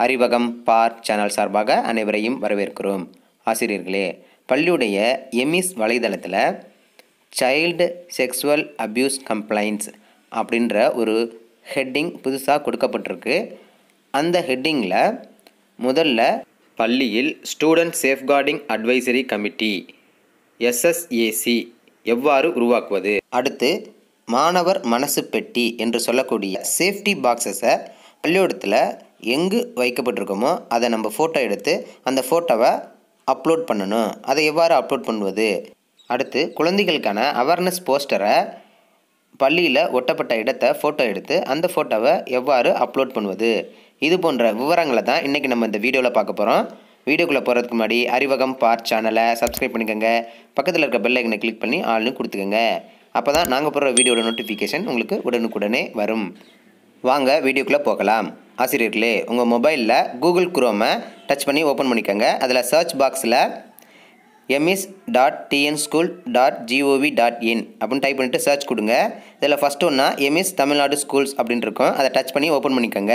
அறிவகம் பார் channel சார்பாக அனைவரையும் வரவேற்கிறோம் ஆசிரியர்களே பள்ளியுடைய எமிஸ் வலைதளத்தில் சைல்டு செக்ஸுவல் அப்யூஸ் கம்ப்ளைண்ட்ஸ் அப்படின்ற ஒரு ஹெட்டிங் புதுசாக கொடுக்கப்பட்டிருக்கு அந்த ஹெட்டிங்கில் முதல்ல பள்ளியில் student safeguarding advisory committee SSAC எவ்வாறு உருவாக்குவது அடுத்து மாணவர் மனசு பெட்டி என்று சொல்லக்கூடிய சேஃப்டி பாக்ஸஸை பள்ளிக்கூடத்தில் எங்கு வைக்கப்பட்டிருக்கோமோ அதை நம்ம ஃபோட்டோ எடுத்து அந்த ஃபோட்டோவை அப்லோட் பண்ணணும் அதை எவ்வாறு அப்லோட் பண்ணுவது அடுத்து குழந்தைகளுக்கான அவேர்னஸ் போஸ்டரை பள்ளியில் ஒட்டப்பட்ட இடத்தை ஃபோட்டோ எடுத்து அந்த ஃபோட்டோவை எவ்வாறு அப்லோட் பண்ணுவது இது போன்ற விவரங்களை தான் இன்றைக்கி நம்ம இந்த வீடியோவில் பார்க்க போகிறோம் வீடியோக்குள்ளே போகிறதுக்கு முன்னாடி அறிவகம் பார்ட் சேனலை சப்ஸ்கிரைப் பண்ணிக்கோங்க பக்கத்தில் இருக்க பெல் ஐக்கனை கிளிக் பண்ணி ஆள்னு கொடுத்துக்கோங்க அப்போ தான் நாங்கள் போடுற வீடியோட நோட்டிஃபிகேஷன் உங்களுக்கு உடனுக்குடனே வரும் வாங்க வீடியோக்குள்ளே போகலாம் ஆசிரியர்களே உங்கள் மொபைலில் கூகுள் குரோமை டச் பண்ணி ஓப்பன் பண்ணிக்கோங்க அதில் சர்ச் பாக்ஸில் EMIS dot TN school dot GOV dot in அப்படின்னு டைப் பண்ணிவிட்டு சர்ச் கொடுங்க இதில் ஃபஸ்ட்டு ஒன்றா எம்இஸ் தமிழ்நாடு ஸ்கூல்ஸ் அப்படின்னு இருக்கும் அதை டச் பண்ணி ஓப்பன் பண்ணிக்கோங்க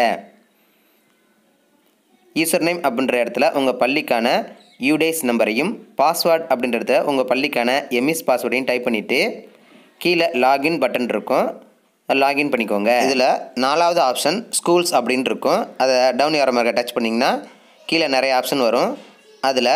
யூசர் நேம் அப்படின்ற இடத்துல உங்கள் பள்ளிக்கான யூடேஸ் நம்பரையும் பாஸ்வேர்ட் அப்படின்ற இடத்துல உங்கள் பள்ளிக்கான எம்இஸ் பாஸ்வேர்டையும் டைப் பண்ணிவிட்டு கீழே லாகின் பட்டன் இருக்கும் லாகின் பண்ணிக்கோங்க இதில் நாலாவது ஆப்ஷன் ஸ்கூல்ஸ் அப்படின்னு இருக்கும் அதை டவுன் ஏற மாதிரி டச் பண்ணிங்கன்னா கீழே நிறைய ஆப்ஷன் வரும் அதில்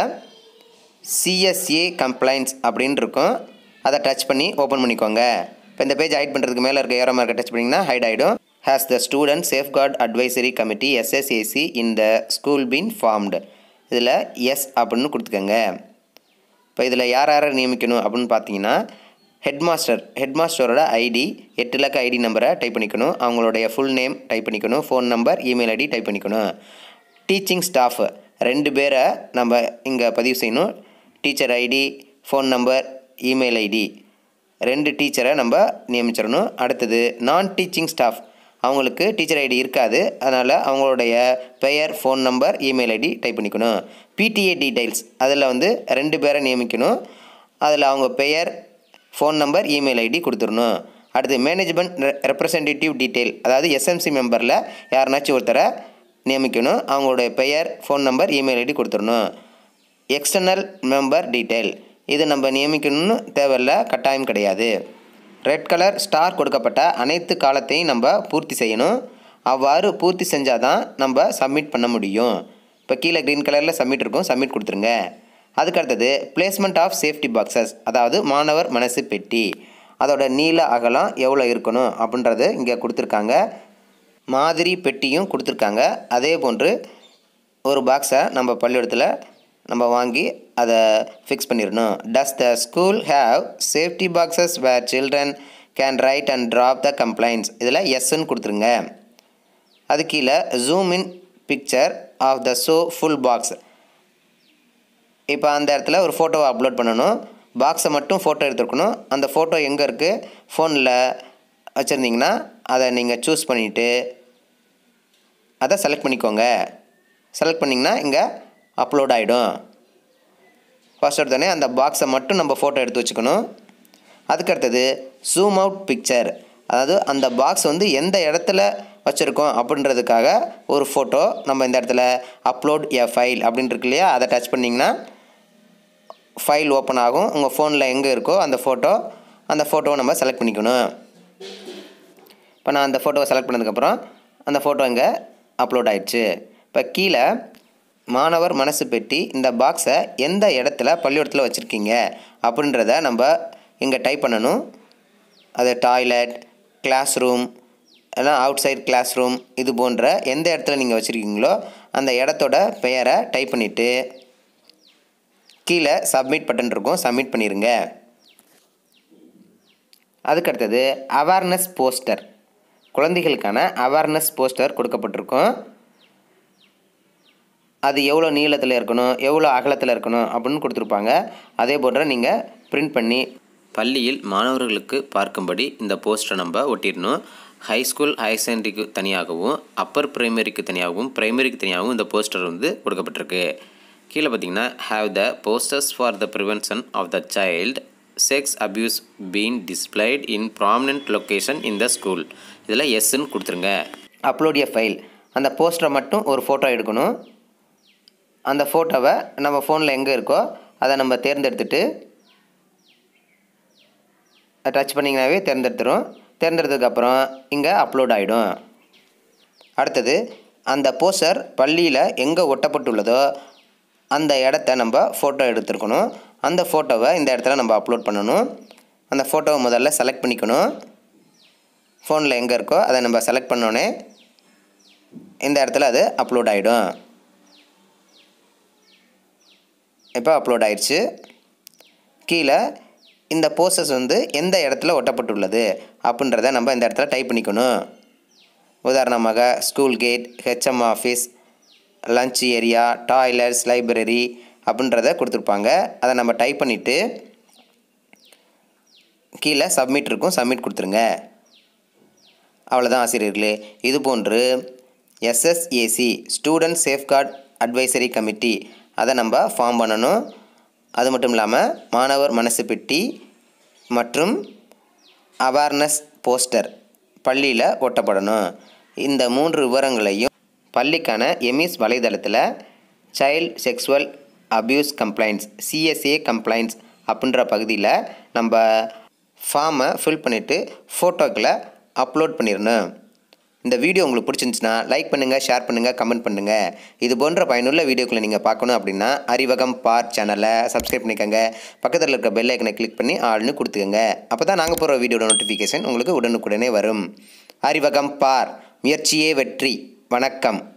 சிஎஸ்ஏ கம்ப்ளைண்ட்ஸ் அப்படின்னு இருக்கும் அதை டச் பண்ணி ஓப்பன் பண்ணிக்கோங்க இப்போ இந்த பேஜ் ஹைட் பண்ணுறதுக்கு மேலே இருக்க ஏரோ மார்க்கை டச் பண்ணிங்கன்னா ஹைட் ஆகிடும் has the student safeguard advisory committee SSAC in the school been formed இதில் எஸ் அப்படின்னு கொடுத்துக்கோங்க இப்போ இதில் யார் யாரை நியமிக்கணும் அப்படின்னு பார்த்தீங்கன்னா ஹெட் மாஸ்டர் ஹெட் மாஸ்டரோட ஐடி எட்டு இலக்க ஐடி நம்பரை டைப் பண்ணிக்கணும் அவங்களுடைய ஃபுல் நேம் டைப் பண்ணிக்கணும் phone number email ID type பண்ணிக்கணும் டீச்சிங் ஸ்டாஃப் ரெண்டு பேரை நம்ம இங்கே பதிவு செய்யணும் teacher ID phone number email ID ரெண்டு டீச்சரை நம்ம நியமிச்சிடணும் அடுத்தது நான் டீச்சிங் ஸ்டாஃப் அவங்களுக்கு டீச்சர் ஐடி இருக்காது அதனால் அவங்களுடைய பெயர் phone number email ID type பண்ணிக்கணும் பிடிஏ டீடைல்ஸ் அதில் வந்து ரெண்டு பேரை நியமிக்கணும் அதில் அவங்க பெயர் ஃபோன் நம்பர் இமெயில் ஐடி கொடுத்துடணும் அடுத்து மேனேஜ்மெண்ட் ரெப்ரசன்டேட்டிவ் டீட்டெயில் அதாவது எஸ்எம்சி மெம்பரில் யாருனாச்சும் ஒருத்தரை நியமிக்கணும் அவங்களுடைய பெயர் ஃபோன் நம்பர் இமெயில் ஐடி கொடுத்துடணும் எக்ஸ்டர்னல் மெம்பர் டீட்டெயில் இது நம்ம நியமிக்கணும்னு தேவையில்ல கட்டாயம் கிடையாது ரெட் கலர் ஸ்டார் கொடுக்கப்பட்ட அனைத்து காலத்தையும் நம்ம பூர்த்தி செய்யணும் அவ்வாறு பூர்த்தி செஞ்சால் தான் நம்ம சப்மிட் பண்ண முடியும் இப்போ கீழே க்ரீன் கலரில் சப்மிட் இருக்கும் சப்மிட் கொடுத்துருங்க அதுக்கு அடுத்தது பிளேஸ்மெண்ட் ஆஃப் சேஃப்டி பாக்ஸஸ் அதாவது மாணவர் மனசு பெட்டி அதோட நீள அகலம் எவ்வளோ இருக்கணும் அப்படின்றது இங்கே கொடுத்துருக்காங்க மாதிரி பெட்டியும் கொடுத்துருக்காங்க அதே போன்று ஒரு பாக்ஸை நம்ம பள்ளிக்கூடத்தில் நம்ம வாங்கி அதை ஃபிக்ஸ் பண்ணிடணும் does the school have safety boxes where children can write and drop the complaints இதில் எஸ்ன்னு கொடுத்துருங்க அது கீழே zoom in picture of the show full box இப்போ அந்த இடத்துல ஒரு ஃபோட்டோவை அப்லோட் பண்ணணும் பாக்ஸை மட்டும் ஃபோட்டோ எடுத்துருக்கணும் அந்த ஃபோட்டோ எங்கே இருக்குது ஃபோனில் வச்சுருந்தீங்கன்னா அதை நீங்கள் சூஸ் பண்ணிவிட்டு அதை செலக்ட் பண்ணிக்கோங்க செலக்ட் பண்ணிங்கன்னா இங்கே அப்லோட் ஆகிடும் ஃபர்ஸ்ட் எடுத்தோடனே அந்த பாக்ஸை மட்டும் நம்ம ஃபோட்டோ எடுத்து வச்சுக்கணும் அதுக்கடுத்தது ஜூம் அவுட் பிக்சர் அதாவது அந்த பாக்ஸ் வந்து எந்த இடத்துல வச்சுருக்கோம் அப்படின்றதுக்காக ஒரு ஃபோட்டோ நம்ம இந்த இடத்துல அப்லோட் எ ஃபைல் அப்படின்னு இருக்கு இல்லையா அதை டச் பண்ணிங்கன்னா ஃபைல் ஓப்பன் ஆகும் உங்கள் ஃபோனில் எங்கே இருக்கோ அந்த ஃபோட்டோ அந்த ஃபோட்டோவை நம்ம செலக்ட் பண்ணிக்கணும் இப்போ நான் அந்த ஃபோட்டோவை செலக்ட் பண்ணதுக்கப்புறம் அந்த ஃபோட்டோ இங்கே அப்லோட் ஆயிடுச்சு இப்போ கீழே மாணவர் மனசு பெட்டி இந்த பாக்ஸை எந்த இடத்துல பள்ளிக்கூடத்தில் வச்சுருக்கீங்க அப்படின்றத நம்ம இங்கே டைப் பண்ணணும் அது டாய்லெட் கிளாஸ் ரூம் இல்லைனா அவுட் சைட் கிளாஸ் ரூம் இது போன்ற எந்த இடத்துல நீங்கள் வச்சுருக்கீங்களோ அந்த இடத்தோட பெயரை டைப் பண்ணிவிட்டு கீழே சப்மிட் பட்டன் இருக்கும் சப்மிட் பண்ணிடுங்க அதுக்கடுத்தது அவேர்னஸ் போஸ்டர் குழந்தைகளுக்கான அவேர்னஸ் போஸ்டர் கொடுக்கப்பட்டிருக்கும் அது எவ்வளோ நீளத்தில் இருக்கணும் எவ்வளோ அகலத்தில் இருக்கணும் அப்படின்னு கொடுத்துருப்பாங்க அதே போன்ற நீங்கள் பிரிண்ட் பண்ணி பள்ளியில் மாணவர்களுக்கு பார்க்கும்படி இந்த போஸ்டரை நம்ம ஒட்டிடணும் ஹை ஸ்கூல் ஹையர் செகண்டரிக்கு தனியாகவும் அப்பர் பிரைமரிக்கு தனியாகவும் பிரைமரிக்கு தனியாகவும் இந்த போஸ்டர் வந்து கொடுக்கப்பட்டிருக்கு கீழே பார்த்தீங்கன்னா have the posters for the prevention of the child sex abuse been displayed in prominent location in the school இதில் எஸ்ன்னு கொடுத்துருங்க அப்லோட் எ ஃபைல் அந்த போஸ்டரை மட்டும் ஒரு ஃபோட்டோ எடுக்கணும் அந்த ஃபோட்டோவை நம்ம ஃபோனில் எங்கே இருக்கோ அதை நம்ம தேர்ந்தெடுத்துட்டு டச் பண்ணிங்கனாவே தேர்ந்தெடுத்துரும் தேர்ந்தெடுத்ததுக்கப்புறம் இங்கே அப்லோட் ஆகிடும் அடுத்தது அந்த போஸ்டர் பள்ளியில் எங்கே ஒட்டப்பட்டுள்ளதோ அந்த இடத்த நம்ம ஃபோட்டோ எடுத்துருக்கணும் அந்த ஃபோட்டோவை இந்த இடத்துல நம்ம அப்லோட் பண்ணணும் அந்த ஃபோட்டோவை முதல்ல செலக்ட் பண்ணிக்கணும் ஃபோனில் எங்கே இருக்கோ அதை நம்ம செலக்ட் பண்ணோன்னே இந்த இடத்துல அது அப்லோட் ஆகிடும் இப்போ அப்லோட் ஆயிடுச்சு கீழே இந்த போஸ்டர்ஸ் வந்து எந்த இடத்துல ஒட்டப்பட்டுள்ளது அப்படின்றத நம்ம இந்த இடத்துல டைப் பண்ணிக்கணும் உதாரணமாக school gate HM office lunch area toilets library அப்படின்றத கொடுத்துருப்பாங்க அதை நம்ம டைப் பண்ணிவிட்டு கீழே சப்மிட் இருக்கும் சப்மிட் கொடுத்துருங்க அவ்வளோதான் ஆசிரியர்களே இது போன்று SSAC student safeguard advisory committee அதை நம்ம ஃபார்ம் பண்ணணும் அது மட்டும் இல்லாமல் மாணவர் மனசு பெட்டி மற்றும் அவேர்னஸ் போஸ்டர் பள்ளியில் ஒட்டப்படணும் இந்த மூன்று விவரங்களையும் பள்ளிக்கான எமிஸ் வலைதளத்தில் child sexual abuse complaints CSA complaints அப்படின்ற பகுதியில் நம்ம ஃபார்மை ஃபில் பண்ணிவிட்டு ஃபோட்டோக்களை அப்லோட் பண்ணிடணும் இந்த வீடியோ உங்களுக்கு பிடிச்சிருந்துச்சுன்னா லைக் பண்ணுங்கள் ஷேர் பண்ணுங்கள் கமெண்ட் பண்ணுங்கள் இது போன்ற பயனுள்ள வீடியோக்களை நீங்கள் பார்க்கணும் அப்படின்னா அறிவகம் பார் சேனலை சப்ஸ்கிரைப் பண்ணிக்கோங்க பக்கத்தில் இருக்க பெல் ஐக்கனை கிளிக் பண்ணி ஆள்னு கொடுத்துக்கோங்க அப்போ தான் நாங்கள் போகிற வீடியோட நோட்டிஃபிகேஷன் உங்களுக்கு உடனுக்குடனே வரும் அறிவகம் பார் முயற்சியே வெற்றி வணக்கம்